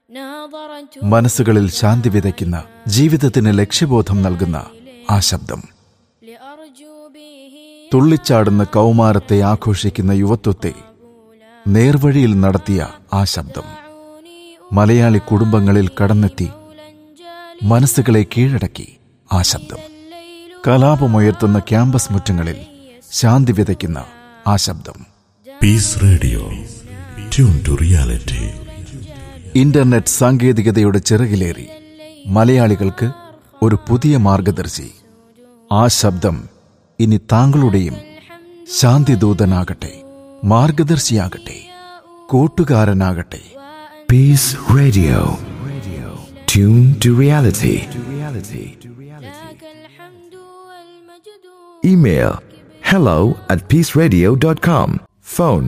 മനസ്സുകളിൽ ശാന്തി വിതയ്ക്കുന്ന ജീവിതത്തിന് ലക്ഷ്യബോധം നൽകുന്ന ആ ശബ്ദം തുള്ളിച്ചാടുന്ന കൗമാരത്തെ ആഘോഷിക്കുന്ന യുവത്വത്തെ നേർവഴിയിൽ നടത്തിയ ആ ശബ്ദം മലയാളി കുടുംബങ്ങളിൽ കടന്നെത്തി മനസ്സുകളെ കീഴടക്കി ആ ശബ്ദം കലാപമുയർത്തുന്ന ക്യാമ്പസ് മുറ്റങ്ങളിൽ ശാന്തി വിതയ്ക്കുന്ന ആ ശബ്ദം Peace Radio tune to reality internet സാങ്കേതികതയുടെ ചിറകിലേറി മലയാളികൾക്ക് ഒരു പുതിയ മാർഗദർശി ആ ശബ്ദം ഇനി താങ്കളുടെയും ശാന്തിദൂതനാകട്ടെ മാർഗദർശിയാകട്ടെ കൂട്ടുകാരനാകട്ടെ Peace Radio. Tune to reality. Email hello at peaceradio.com. Phone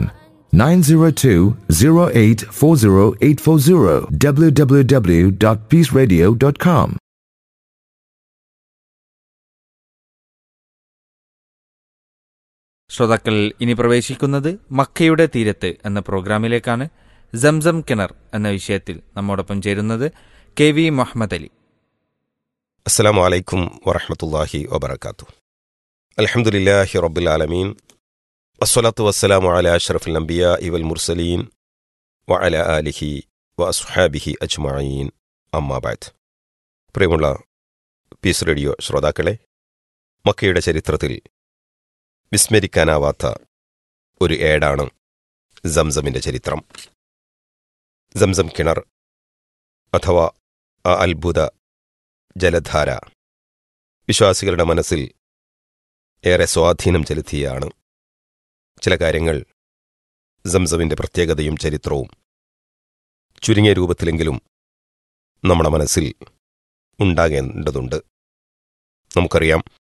902-0840840 www.peaceradio.com. ശ്രോതാക്കൾ ഇനി പ്രവേശിക്കുന്നത് മക്കയുടെ തീരത്ത് എന്ന പ്രോഗ്രാമിലേക്കാണ് സംസം കിണർ എന്ന വിഷയത്തിൽ നമ്മോടൊപ്പം ചേരുന്നത് കെ വി മുഹമ്മദ് അലി അസ്സാം വലൈക്കും വറഹമത്തല്ലാഹി വബർക്കാത്തു അലഹമുല്ലാഹി റബ്ബുലാലമീൻ വസ്സലാത്തു വസ്സലാമു അല അഷ്റഫുൽ നബിയ ഇവൽ മുർസലീൻ വ അല ആലിഹി വ അസുഹാബിഹി അജ്മായീൻ അമ്മാബാദ് പ്രിയമുള്ള പീസ് റേഡിയോ ശ്രോതാക്കളെ മക്കയുടെ ചരിത്രത്തിൽ വിസ്മരിക്കാനാവാത്ത ഒരു ഏടാണ് സംസമിൻ്റെ ചരിത്രം സംസം കിണർ അഥവാ ആ അത്ഭുത ജലധാര വിശ്വാസികളുടെ മനസ്സിൽ ഏറെ സ്വാധീനം ചെലുത്തിയാണ് ചില കാര്യങ്ങൾ സംസമിൻ്റെ പ്രത്യേകതയും ചരിത്രവും ചുരുങ്ങിയ രൂപത്തിലെങ്കിലും നമ്മുടെ മനസ്സിൽ ഉണ്ടാകേണ്ടതുണ്ട് നമുക്കറിയാം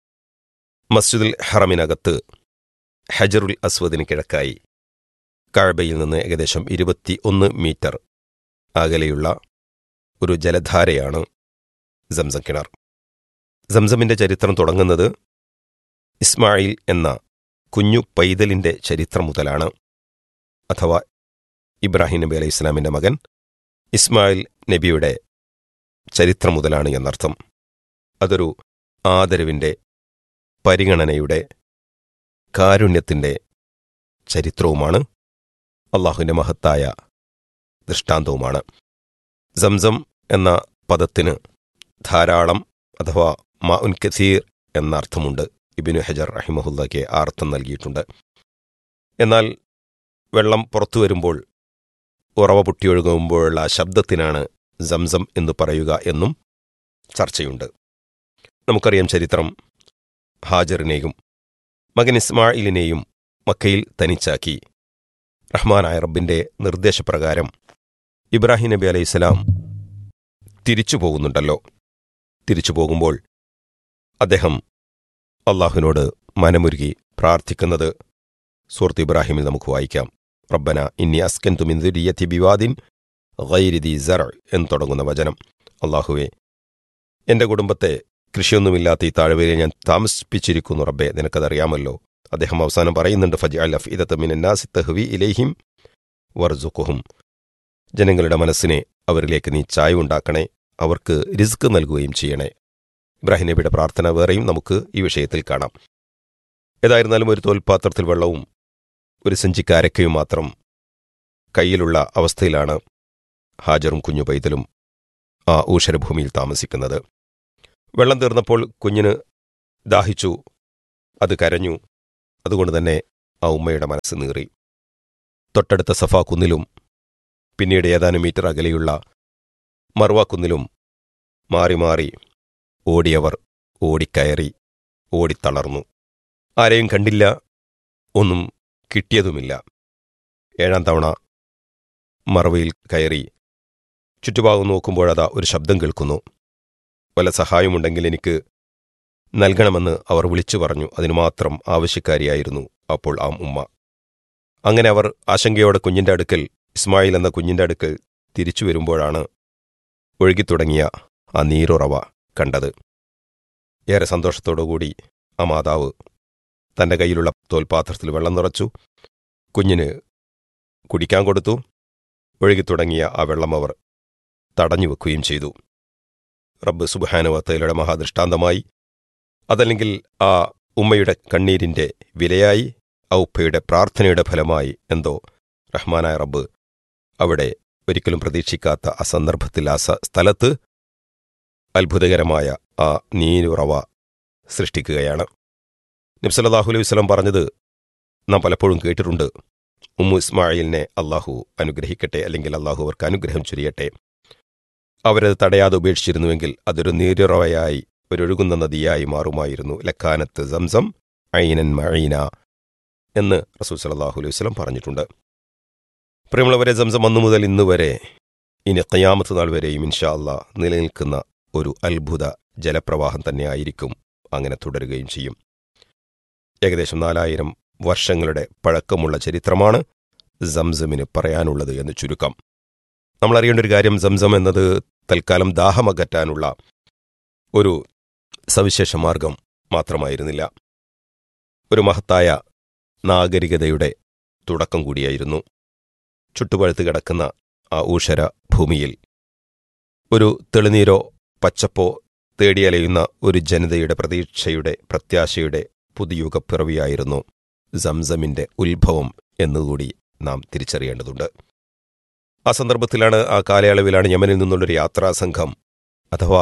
മസ്ജിദുൽ ഹറമിനകത്ത് ഹജറുൽ അസ്വദിന് കിഴക്കായി കാഴ്ബയിൽ നിന്ന് ഏകദേശം ഇരുപത്തി ഒന്ന് മീറ്റർ അകലെയുള്ള ഒരു ജലധാരയാണ് സംസം കിണർ സംസമിന്റെ ചരിത്രം തുടങ്ങുന്നത് ഇസ്മായിൽ എന്ന കുഞ്ഞു പൈതലിന്റെ ചരിത്രം മുതലാണ് അഥവാ ഇബ്രാഹിം നബി അലൈഹി ഇസ്ലാമിന്റെ മകൻ ഇസ്മായിൽ നബിയുടെ ചരിത്രം മുതലാണ് എന്നർത്ഥം അതൊരു ആദരവിന്റെ പരിഗണനയുടെ കാരുണ്യത്തിന്റെ ചരിത്രവുമാണ് അള്ളാഹുവിന്റെ മഹത്തായ ദൃഷ്ടാന്തവുമാണ് സംസം എന്ന പദത്തിന് ധാരാളം അഥവാ മാ ഉൻ കസീർ എന്ന അർത്ഥമുണ്ട് ഇബിനു ഹജർ റഹിമഹുല്ലയ്ക്ക് ആ അർത്ഥം നൽകിയിട്ടുണ്ട് എന്നാൽ വെള്ളം പുറത്തു വരുമ്പോൾ ഉറവ പൊട്ടിയൊഴുകുമ്പോഴുള്ള ആ ശബ്ദത്തിനാണ് സംസം എന്ന് പറയുക എന്നും ചർച്ചയുണ്ട് നമുക്കറിയാം ചരിത്രം ഹാജറിനെയും മകൻ ഇസ്മായിലിനെയും മക്കയിൽ തനിച്ചാക്കി റഹ്മാനായ റബ്ബിന്റെ നിർദ്ദേശപ്രകാരം ഇബ്രാഹിം നബി അലൈഹിസ്സലാം തിരിച്ചു പോകുന്നുണ്ടല്ലോ തിരിച്ചു പോകുമ്പോൾ അദ്ദേഹം അള്ളാഹുവിനോട് മനമുരുകി പ്രാർത്ഥിക്കുന്നത് സൂറത്ത് ഇബ്രാഹിമിൽ നമുക്ക് വായിക്കാം റബ്ബന ഇന്നി അസ്കൻ തുമിന്ദുരിയത്തി ബിവാദിൻ ഗൈരിദി സർ എന്ന് തുടങ്ങുന്ന വചനം അള്ളാഹുവെ എന്റെ കുടുംബത്തെ കൃഷിയൊന്നുമില്ലാത്ത ഈ താഴ്വരയിൽ ഞാൻ താമസിപ്പിച്ചിരിക്കുന്നു റബ്ബെ നിനക്കതറിയാമല്ലോ അദ്ദേഹം അവസാനം പറയുന്നുണ്ട് ഫജ അൽ അഫീദത്തമിനാസി തഹ്വി ഇലേഹിം വർസുഖുഹും ജനങ്ങളുടെ മനസ്സിനെ അവരിലേക്ക് നീ ചായ ഉണ്ടാക്കണേ അവർക്ക് റിസ്ക് നൽകുകയും ചെയ്യണേ ഇബ്രാഹിം നബിയുടെ പ്രാർത്ഥന വേറെയും നമുക്ക് ഈ വിഷയത്തിൽ കാണാം ഏതായിരുന്നാലും ഒരു തോൽപാത്രത്തിൽ വെള്ളവും ഒരു സഞ്ചിക്കാരക്കയും മാത്രം കയ്യിലുള്ള അവസ്ഥയിലാണ് ഹാജറും കുഞ്ഞു പൈതലും ആ ഊഷരഭൂമിയിൽ താമസിക്കുന്നത് വെള്ളം തീർന്നപ്പോൾ കുഞ്ഞിന് ദാഹിച്ചു അത് കരഞ്ഞു അതുകൊണ്ട് തന്നെ ആ ഉമ്മയുടെ മനസ്സ് നീറി തൊട്ടടുത്ത സഫാ കുന്നിലും പിന്നീട് ഏതാനും മീറ്റർ അകലെയുള്ള മർവ കുന്നിലും മാറി മാറി ഓടിയവർ ഓടിക്കയറി ഓടിത്തളർന്നു ആരെയും കണ്ടില്ല ഒന്നും കിട്ടിയതുമില്ല ഏഴാം തവണ മറവയിൽ കയറി ചുറ്റുഭാഗം നോക്കുമ്പോഴതാ ഒരു ശബ്ദം കേൾക്കുന്നു വല്ല സഹായമുണ്ടെങ്കിൽ എനിക്ക് നൽകണമെന്ന് അവർ വിളിച്ചു പറഞ്ഞു അതിനു മാത്രം ആവശ്യക്കാരിയായിരുന്നു അപ്പോൾ ആ ഉമ്മ അങ്ങനെ അവർ ആശങ്കയോടെ കുഞ്ഞിന്റെ അടുക്കൽ ഇസ്മായിൽ എന്ന കുഞ്ഞിന്റെ അടുക്കൽ തിരിച്ചു വരുമ്പോഴാണ് ഒഴുകിത്തുടങ്ങിയ ആ നീരുറവ കണ്ടത് ഏറെ സന്തോഷത്തോടുകൂടി ആ മാതാവ് തന്റെ കയ്യിലുള്ള തോൽപാത്രത്തിൽ വെള്ളം നിറച്ചു കുഞ്ഞിന് കുടിക്കാൻ കൊടുത്തു ഒഴുകിത്തുടങ്ങിയ ആ വെള്ളം അവർ തടഞ്ഞുവെക്കുകയും ചെയ്തു റബ്ബ് സുബാനുവത്തയിലൂടെ മഹാദൃഷ്ടാന്തമായി അതല്ലെങ്കിൽ ആ ഉമ്മയുടെ കണ്ണീരിന്റെ വിലയായി ആ ഉപ്പയുടെ പ്രാർത്ഥനയുടെ ഫലമായി എന്തോ റഹ്മാനായ റബ്ബ് അവിടെ ഒരിക്കലും പ്രതീക്ഷിക്കാത്ത ആ സന്ദർഭത്തിൽ ആ സ- സ്ഥലത്ത് അത്ഭുതകരമായ ആ നീരുറവ സൃഷ്ടിക്കുകയാണ് നബ്സല്ലാഹു അലൈഹി വസ്ലം പറഞ്ഞത് നാം പലപ്പോഴും കേട്ടിട്ടുണ്ട് ഉമ്മു ഇസ്മായിലിനെ അള്ളാഹു അനുഗ്രഹിക്കട്ടെ അല്ലെങ്കിൽ അള്ളാഹു അവർക്ക് അനുഗ്രഹം ചൊരിയട്ടെ അവരത് തടയാതെ ഉപേക്ഷിച്ചിരുന്നുവെങ്കിൽ അതൊരു നീരുറവയായി ഒരൊഴുകുന്ന നദിയായി മാറുമായിരുന്നു ലക്കാനത്ത് സംസം ഐനൻ മഴീന എന്ന് റസൂൽ സലാഹു അലൈഹി വസ്ലം പറഞ്ഞിട്ടുണ്ട് പ്രിയമുള്ളവരെ സംസം അന്നു മുതൽ ഇന്ന് വരെ ഇനി ഖയാമത്ത് നാൾ വരെയും ഇൻഷാ അള്ളാ നിലനിൽക്കുന്ന ഒരു അത്ഭുത ജലപ്രവാഹം തന്നെയായിരിക്കും അങ്ങനെ തുടരുകയും ചെയ്യും ഏകദേശം നാലായിരം വർഷങ്ങളുടെ പഴക്കമുള്ള ചരിത്രമാണ് സംസമിന് പറയാനുള്ളത് എന്ന് ചുരുക്കം നമ്മൾ അറിയേണ്ട ഒരു കാര്യം സംസം എന്നത് തൽക്കാലം ദാഹമകറ്റാനുള്ള ഒരു സവിശേഷ മാർഗം മാത്രമായിരുന്നില്ല ഒരു മഹത്തായ നാഗരികതയുടെ തുടക്കം കൂടിയായിരുന്നു ചുട്ടുപഴുത്ത് കിടക്കുന്ന ആ ഊഷര ഭൂമിയിൽ ഒരു തെളിനീരോ പച്ചപ്പോ തേടിയലയുന്ന ഒരു ജനതയുടെ പ്രതീക്ഷയുടെ പ്രത്യാശയുടെ പുതുയുഗ പിറവിയായിരുന്നു സംസമിന്റെ ഉത്ഭവം എന്നുകൂടി നാം തിരിച്ചറിയേണ്ടതുണ്ട് ആ സന്ദർഭത്തിലാണ് ആ കാലയളവിലാണ് യമനിൽ നിന്നുള്ളൊരു യാത്രാസംഘം അഥവാ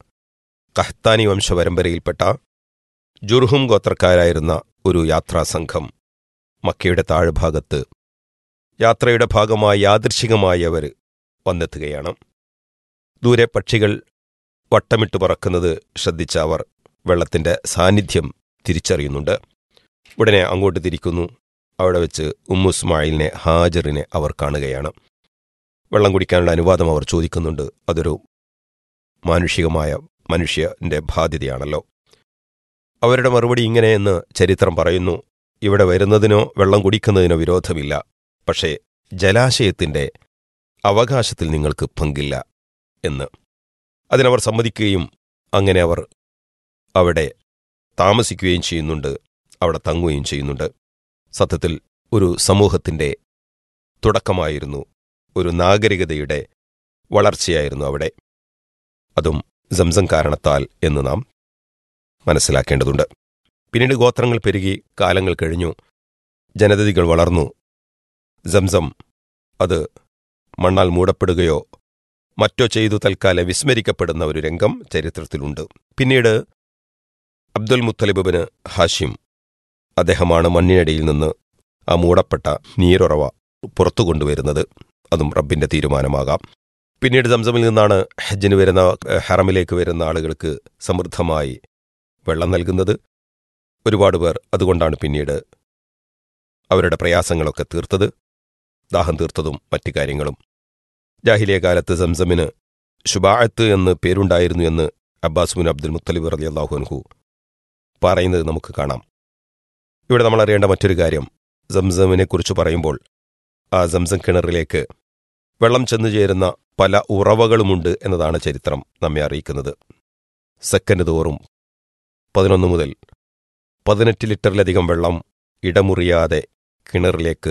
കഹ്താനി വംശപരമ്പരയിൽപ്പെട്ട ജുർഹും ഗോത്രക്കാരായിരുന്ന ഒരു യാത്രാസംഘം മക്കയുടെ താഴ്ഭാഗത്ത് യാത്രയുടെ ഭാഗമായി യാദൃശികമായി അവർ വന്നെത്തുകയാണ് ദൂരെ പക്ഷികൾ വട്ടമിട്ട് പറക്കുന്നത് ശ്രദ്ധിച്ച അവർ വെള്ളത്തിന്റെ സാന്നിധ്യം തിരിച്ചറിയുന്നുണ്ട് ഉടനെ അങ്ങോട്ട് തിരിക്കുന്നു അവിടെ വെച്ച് ഉമ്മുസ്മായിലിനെ ഹാജറിനെ അവർ കാണുകയാണ് വെള്ളം കുടിക്കാനുള്ള അനുവാദം അവർ ചോദിക്കുന്നുണ്ട് അതൊരു മാനുഷികമായ മനുഷ്യന്റെ ബാധ്യതയാണല്ലോ അവരുടെ മറുപടി ഇങ്ങനെയെന്ന് ചരിത്രം പറയുന്നു ഇവിടെ വരുന്നതിനോ വെള്ളം കുടിക്കുന്നതിനോ വിരോധമില്ല പക്ഷേ ജലാശയത്തിന്റെ അവകാശത്തിൽ നിങ്ങൾക്ക് പങ്കില്ല എന്ന് അതിനവർ സമ്മതിക്കുകയും അങ്ങനെ അവർ അവിടെ താമസിക്കുകയും ചെയ്യുന്നുണ്ട് അവിടെ തങ്ങുകയും ചെയ്യുന്നുണ്ട് സത്യത്തിൽ ഒരു സമൂഹത്തിന്റെ തുടക്കമായിരുന്നു ഒരു നാഗരികതയുടെ വളർച്ചയായിരുന്നു അവിടെ അതും സംസം കാരണത്താൽ എന്ന് നാം മനസ്സിലാക്കേണ്ടതുണ്ട് പിന്നീട് ഗോത്രങ്ങൾ പെരുകി കാലങ്ങൾ കഴിഞ്ഞു ജനതതികൾ വളർന്നു സംസം അത് മണ്ണാൽ മൂടപ്പെടുകയോ മറ്റോ ചെയ്തു തൽക്കാലം വിസ്മരിക്കപ്പെടുന്ന ഒരു രംഗം ചരിത്രത്തിലുണ്ട് പിന്നീട് അബ്ദുൽ മുത്തലിബിന് ഹാഷിം അദ്ദേഹമാണ് മണ്ണിനടിയിൽ നിന്ന് ആ മൂടപ്പെട്ട നീരുറവ പുറത്തു കൊണ്ടുവരുന്നത് അതും റബ്ബിന്റെ തീരുമാനമാകാം പിന്നീട് സംസമിൽ നിന്നാണ് ഹജ്ജിന് വരുന്ന ഏഹ്, ഹറമിലേക്ക് വരുന്ന ആളുകൾക്ക് സമൃദ്ധമായി വെള്ളം നൽകുന്നത് ഒരുപാട് പേർ അതുകൊണ്ടാണ് പിന്നീട് അവരുടെ പ്രയാസങ്ങളൊക്കെ തീർത്തത് ദാഹം തീർത്തതും മറ്റു കാര്യങ്ങളും ജാഹിലിയ കാലത്ത് സംസമിന് ഷുബാഅത്ത് എന്ന് പേരുണ്ടായിരുന്നു എന്ന് അബ്ബാസ് മുൻ അബ്ദുൽ മുത്തലിബ് റലി അള്ളാഹുൻഹു പറയുന്നത് നമുക്ക് കാണാം ഇവിടെ നമ്മൾ അറിയേണ്ട മറ്റൊരു കാര്യം സംസമിനെ കുറിച്ച് പറയുമ്പോൾ ആ സംസം കിണറിലേക്ക് വെള്ളം ചെന്നു ചേരുന്ന പല ഉറവകളുമുണ്ട് എന്നതാണ് ചരിത്രം നമ്മെ അറിയിക്കുന്നത് സെക്കൻഡ് തോറും പതിനൊന്ന് മുതൽ പതിനെട്ട് ലിറ്ററിലധികം വെള്ളം ഇടമുറിയാതെ കിണറിലേക്ക്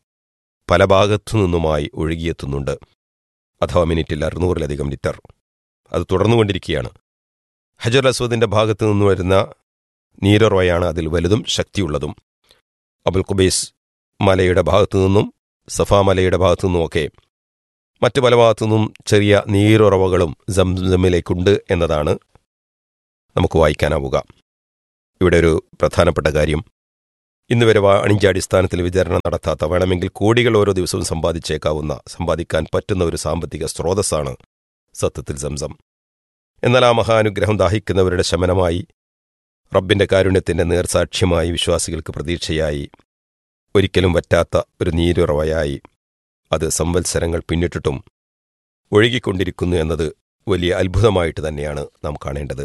പല ഭാഗത്തു നിന്നുമായി ഒഴുകിയെത്തുന്നുണ്ട് അഥവാ മിനിറ്റിൽ അറുന്നൂറിലധികം ലിറ്റർ അത് തുടർന്നുകൊണ്ടിരിക്കുകയാണ് ഹജർ അസ്വദിന്റെ ഭാഗത്തു നിന്ന് വരുന്ന നീരുറവയാണ് അതിൽ വലുതും ശക്തിയുള്ളതും അബുൽ കുബൈസ് മലയുടെ ഭാഗത്തു നിന്നും സഫാ മലയുടെ ഭാഗത്തു നിന്നുമൊക്കെ മറ്റു പല ഭാഗത്തു നിന്നും ചെറിയ നീരുറവകളും സംസമിലേക്കുണ്ട് എന്നതാണ് നമുക്ക് വായിക്കാനാവുക ഇവിടെ ഒരു പ്രധാനപ്പെട്ട കാര്യം ഇന്ന് വരെ വാണിജ്യാടിസ്ഥാനത്തിൽ വിതരണം നടത്താത്ത വേണമെങ്കിൽ കോടികൾ ഓരോ ദിവസവും സമ്പാദിച്ചേക്കാവുന്ന സമ്പാദിക്കാൻ പറ്റുന്ന ഒരു സാമ്പത്തിക സ്രോതസ്സാണ് സത്യത്തിൽ സംസം എന്നാൽ ആ മഹാനുഗ്രഹം ദാഹിക്കുന്നവരുടെ ശമനമായി റബ്ബിന്റെ കാരുണ്യത്തിന്റെ നേർസാക്ഷ്യമായി വിശ്വാസികൾക്ക് പ്രതീക്ഷയായി ഒരിക്കലും വറ്റാത്ത ഒരു നീരുറവയായി അത് സംവത്സരങ്ങൾ പിന്നിട്ടിട്ടും ഒഴുകിക്കൊണ്ടിരിക്കുന്നു എന്നത് വലിയ അത്ഭുതമായിട്ട് തന്നെയാണ് നാം കാണേണ്ടത്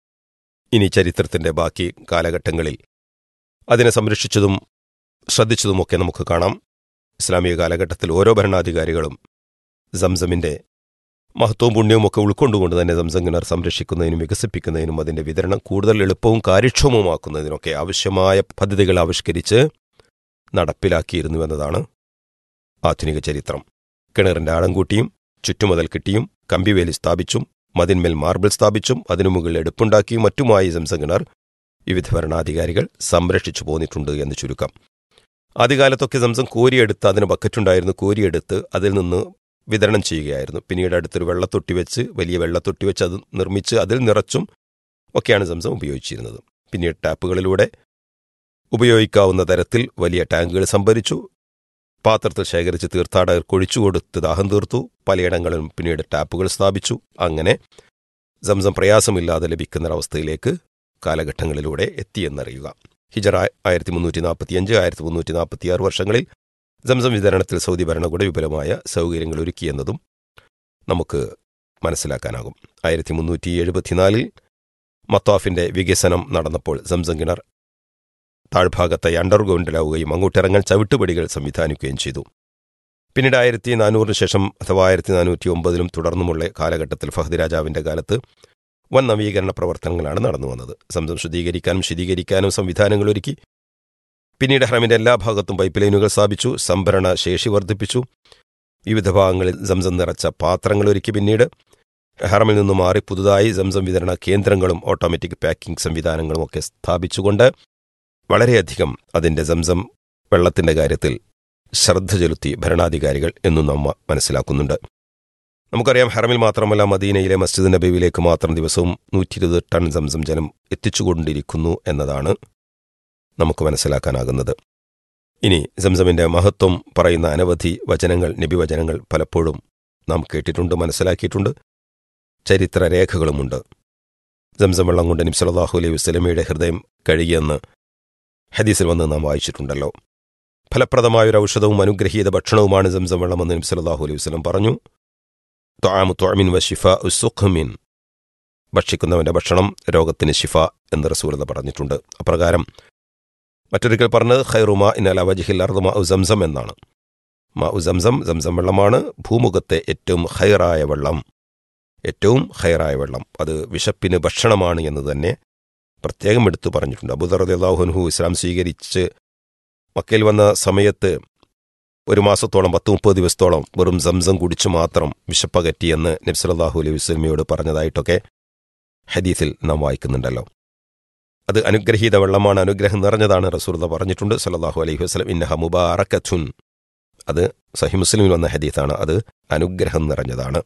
ഇനി ചരിത്രത്തിന്റെ ബാക്കി കാലഘട്ടങ്ങളിൽ അതിനെ സംരക്ഷിച്ചതും ശ്രദ്ധിച്ചതുമൊക്കെ നമുക്ക് കാണാം ഇസ്ലാമിക കാലഘട്ടത്തിൽ ഓരോ ഭരണാധികാരികളും സംസമിന്റെ മഹത്വവും പുണ്യവും ഒക്കെ ഉൾക്കൊണ്ടുകൊണ്ട് തന്നെ സംസം കിണർ സംരക്ഷിക്കുന്നതിനും വികസിപ്പിക്കുന്നതിനും അതിന്റെ വിതരണം കൂടുതൽ എളുപ്പവും കാര്യക്ഷമവുമാക്കുന്നതിനൊക്കെ ആവശ്യമായ പദ്ധതികൾ ആവിഷ്കരിച്ച് നടപ്പിലാക്കിയിരുന്നു എന്നതാണ് ആധുനിക ചരിത്രം കിണറിന്റെ ആഴം കൂട്ടിയും ചുറ്റുമതൽ കിട്ടിയും കമ്പിവേലി സ്ഥാപിച്ചും മതിന്മേൽ മാർബിൾ സ്ഥാപിച്ചും അതിനു മുകളിൽ എടുപ്പുണ്ടാക്കിയും മറ്റുമായി സംസം കിണർ വിവിധ ഭരണാധികാരികൾ സംരക്ഷിച്ചു പോന്നിട്ടുണ്ട് എന്ന് ചുരുക്കം ആദ്യകാലത്തൊക്കെ സംസം കോരിയെടുത്ത് അതിന് ബക്കറ്റുണ്ടായിരുന്നു കോരിയെടുത്ത് അതിൽ നിന്ന് വിതരണം ചെയ്യുകയായിരുന്നു പിന്നീട് അടുത്തൊരു വെള്ളത്തൊട്ടി വെച്ച് വലിയ വെള്ളത്തൊട്ടി വെച്ച് അത് നിർമ്മിച്ച് അതിൽ നിറച്ചും ഒക്കെയാണ് സംസം ഉപയോഗിച്ചിരുന്നത് പിന്നീട് ടാപ്പുകളിലൂടെ ഉപയോഗിക്കാവുന്ന തരത്തിൽ വലിയ ടാങ്കുകൾ സംഭരിച്ചു പാത്രത്തിൽ ശേഖരിച്ച് തീർത്ഥാടകർക്ക് ഒഴിച്ചുകൊടുത്ത് ദാഹം തീർത്തു പലയിടങ്ങളിലും പിന്നീട് ടാപ്പുകൾ സ്ഥാപിച്ചു അങ്ങനെ സംസം പ്രയാസമില്ലാതെ ലഭിക്കുന്നൊരവസ്ഥയിലേക്ക് കാലഘട്ടങ്ങളിലൂടെ എത്തിയെന്നറിയുക ഹിജറ ആയിരത്തി മുന്നൂറ്റി നാൽപ്പത്തിയഞ്ച് ആയിരത്തി മുന്നൂറ്റി നാൽപ്പത്തിയാറ് വർഷങ്ങളിൽ സംസം വിതരണത്തിൽ സൗദി ഭരണകൂടം വിപുലമായ സൗകര്യങ്ങൾ ഒരുക്കിയെന്നതും നമുക്ക് മനസ്സിലാക്കാനാകും ആയിരത്തി മുന്നൂറ്റി എഴുപത്തിനാലിൽ മത്താഫിന്റെ വികസനം നടന്നപ്പോൾ സംസം കിണർ താഴ്ഭാഗത്തായി അണ്ടർഗ്രൗണ്ടിലാവുകയും അങ്ങോട്ടിറങ്ങാൻ ചവിട്ടുപടികൾ സംവിധാനിക്കുകയും ചെയ്തു പിന്നീട് ആയിരത്തി നാനൂറിന് ശേഷം അഥവാ ആയിരത്തി നാനൂറ്റി ഒമ്പതിലും തുടർന്നുമുള്ള കാലഘട്ടത്തിൽ ഫഹദ് രാജാവിന്റെ കാലത്ത് വൻ നവീകരണ പ്രവർത്തനങ്ങളാണ് നടന്നു വന്നത് സംസം ശുദ്ധീകരിക്കാനും ശീതീകരിക്കാനും സംവിധാനങ്ങൾ ഒരുക്കി പിന്നീട് ഹറമിന്റെ എല്ലാ ഭാഗത്തും പൈപ്പ് ലൈനുകൾ സ്ഥാപിച്ചു സംഭരണ ശേഷി വർദ്ധിപ്പിച്ചു വിവിധ ഭാഗങ്ങളിൽ സംസം നിറച്ച പാത്രങ്ങൾ ഒരുക്കി പിന്നീട് ഹറമിൽ നിന്ന് മാറി പുതുതായി സംസം വിതരണ കേന്ദ്രങ്ങളും ഓട്ടോമാറ്റിക് പാക്കിംഗ് സംവിധാനങ്ങളും ഒക്കെ സ്ഥാപിച്ചുകൊണ്ട് വളരെയധികം അതിന്റെ സംസം വെള്ളത്തിന്റെ കാര്യത്തിൽ ശ്രദ്ധ ചെലുത്തി ഭരണാധികാരികൾ എന്നും നമ്മ മനസ്സിലാക്കുന്നുണ്ട് നമുക്കറിയാം ഹറമിൽ മാത്രമല്ല മദീനയിലെ മസ്ജിദ് നബീവിലേക്ക് മാത്രം ദിവസവും നൂറ്റി ഇരുപത് ടൺ സംസം ജലം എത്തിച്ചുകൊണ്ടിരിക്കുന്നു എന്നതാണ് നമുക്ക് മനസ്സിലാക്കാനാകുന്നത് ഇനി സംസമിന്റെ മഹത്വം പറയുന്ന അനവധി വചനങ്ങൾ നബിവചനങ്ങൾ പലപ്പോഴും നാം കേട്ടിട്ടുണ്ട് മനസ്സിലാക്കിയിട്ടുണ്ട് ചരിത്രരേഖകളുമുണ്ട് സംസം വെള്ളം കൊണ്ട് നിബ്സലാഹു അലൈഹി വസ്ലമയുടെ ഹൃദയം കഴുകിയെന്ന് ഹദീസിൽ വന്ന് നാം വായിച്ചിട്ടുണ്ടല്ലോ ഫലപ്രദമായൊരു ഔഷധവും അനുഗ്രഹീത ഭക്ഷണവുമാണ് സംസം വെള്ളമെന്ന് നബ്സലാഹു അലൈഹി വസ്ലം പറഞ്ഞു ത്വാമു ത്വാമിൻ വ ഷിഫ ഉസുഖമിൻ ഭക്ഷിക്കുന്നവന്റെ ഭക്ഷണം രോഗത്തിന് ഷിഫ എന്ന് റസൂലത പറഞ്ഞിട്ടുണ്ട് അപ്രകാരം മറ്റൊരിക്കൽ പറഞ്ഞത് ഖൈറുമ ഇന്നല വജിഹിൽ അർദുമ ഉ സംസം എന്നാണ് മാ ഉ സംസം സംസം വെള്ളമാണ് ഭൂമുഖത്തെ ഏറ്റവും ഹൈറായ വെള്ളം ഏറ്റവും ഹൈറായ വെള്ളം അത് വിശപ്പിന് ഭക്ഷണമാണ് എന്ന് തന്നെ പ്രത്യേകം എടുത്തു പറഞ്ഞിട്ടുണ്ട് അബുദർ അള്ളാഹുൻഹു ഇസ്ലാം സ്വീകരിച്ച് മക്കയിൽ വന്ന സമയത്ത് ഒരു മാസത്തോളം പത്ത് മുപ്പത് ദിവസത്തോളം വെറും സംസം കുടിച്ചു മാത്രം വിശപ്പകറ്റിയെന്ന് നബ്സലാഹു അലൈഹി വസ്ലമിയോട് പറഞ്ഞതായിട്ടൊക്കെ ഹദീസിൽ നാം വായിക്കുന്നുണ്ടല്ലോ അത് അനുഗ്രഹീത വെള്ളമാണ് അനുഗ്രഹം നിറഞ്ഞതാണ് റസൂർദ പറഞ്ഞിട്ടുണ്ട് സല്ലാഹു അലൈഹി വസ്ലം ഇന്നഹ മുബാറക്കച്ചുൻ അത് സഹി മുസ്ലിമിൽ വന്ന ഹദീസാണ് അത് അനുഗ്രഹം നിറഞ്ഞതാണ്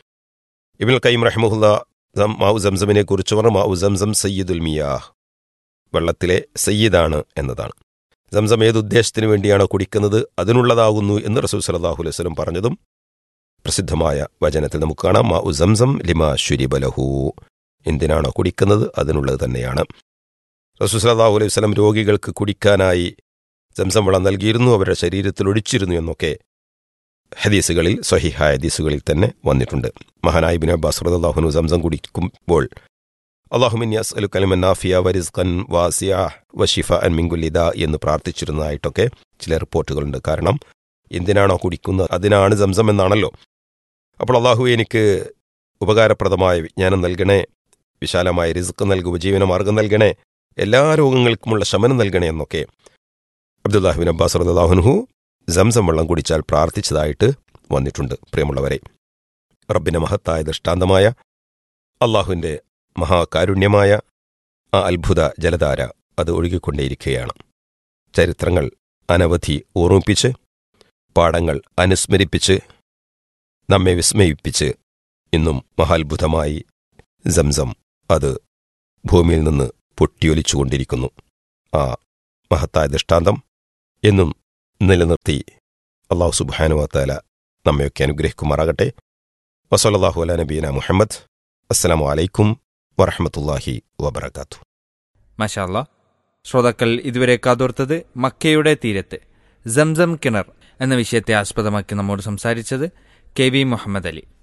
ഇബിൻ കയ്യം റഹ്മുല്ല മാവു സംസമിനെ കുറിച്ച് പറഞ്ഞു മാവു സംസം സയ്യിദുൽ മിയാഹ് വെള്ളത്തിലെ സയ്യിദാണ് എന്നതാണ് സംസം ഏത് ഉദ്ദേശത്തിന് വേണ്ടിയാണോ കുടിക്കുന്നത് അതിനുള്ളതാകുന്നു എന്ന് റസൂൽ സലാഹു അലൈഹി വസ്ലം പറഞ്ഞതും പ്രസിദ്ധമായ വചനത്തിൽ നമുക്ക് കാണാം മാ ഉ സംസം ലിമാ ശുരിബലഹു എന്തിനാണോ കുടിക്കുന്നത് അതിനുള്ളത് തന്നെയാണ് റസൂൽ സലാഹു അലൈഹി വസ്ലം രോഗികൾക്ക് കുടിക്കാനായി സംസം വെള്ളം നൽകിയിരുന്നു അവരുടെ ശരീരത്തിൽ ഒഴിച്ചിരുന്നു എന്നൊക്കെ ഹദീസുകളിൽ സ്വഹിഹായ ഹദീസുകളിൽ തന്നെ വന്നിട്ടുണ്ട് മഹാനായി ബിൻ അബ്ബാസ് റദാഹുനു സംസം കുടിക്കുമ്പോൾ അള്ളാഹുമിൻ അസ്അലു കലിമൻ നാഫിയ വരിസ്ഖൻ വാസിയ വഷിഫ അൻ മിങ്കുലിദ എന്ന് പ്രാർത്ഥിച്ചിരുന്നതായിട്ടൊക്കെ ചില റിപ്പോർട്ടുകളുണ്ട് കാരണം എന്തിനാണോ കുടിക്കുന്നത് അതിനാണ് സംസം എന്നാണല്ലോ അപ്പോൾ അള്ളാഹു എനിക്ക് ഉപകാരപ്രദമായ വിജ്ഞാനം നൽകണേ വിശാലമായ റിസ്ക് നൽകു ഉപജീവന മാർഗം നൽകണേ എല്ലാ രോഗങ്ങൾക്കുമുള്ള ശമനം നൽകണേ എന്നൊക്കെ അബ്ദുല്ലാഹുബിൻ അബ്ബാസ് റദാഹുൻഹു സംസം വെള്ളം കുടിച്ചാൽ പ്രാർത്ഥിച്ചതായിട്ട് വന്നിട്ടുണ്ട് പ്രിയമുള്ളവരെ റബ്ബിന്റെ മഹത്തായ ദൃഷ്ടാന്തമായ അള്ളാഹുവിന്റെ മഹാകാരുണ്യമായ ആ അത്ഭുത ജലധാര അത് ഒഴുകിക്കൊണ്ടേയിരിക്കുകയാണ് ചരിത്രങ്ങൾ അനവധി ഓർമ്മിപ്പിച്ച് പാഠങ്ങൾ അനുസ്മരിപ്പിച്ച് നമ്മെ വിസ്മയിപ്പിച്ച് ഇന്നും മഹാത്ഭുതമായി സംസം അത് ഭൂമിയിൽ നിന്ന് പൊട്ടിയൊലിച്ചുകൊണ്ടിരിക്കുന്നു ആ മഹത്തായ ദൃഷ്ടാന്തം എന്നും നിലനിർത്തി അള്ളാഹു സുബാനുവാത്താല നമ്മയൊക്കെ അനുഗ്രഹിക്കുമാറാകട്ടെ വസല്ലാഹു അല നബീന മുഹമ്മദ് അസ്സലാമു അലൈക്കും വറഹമത്തല്ലാഹി വബർക്കാത്തു മഷാല്ല ശ്രോതാക്കൾ ഇതുവരെ കാതോർത്തത് മക്കയുടെ തീരത്ത് സംസം കിണർ എന്ന വിഷയത്തെ ആസ്പദമാക്കി നമ്മോട് സംസാരിച്ചത് കെ വി മുഹമ്മദ് അലി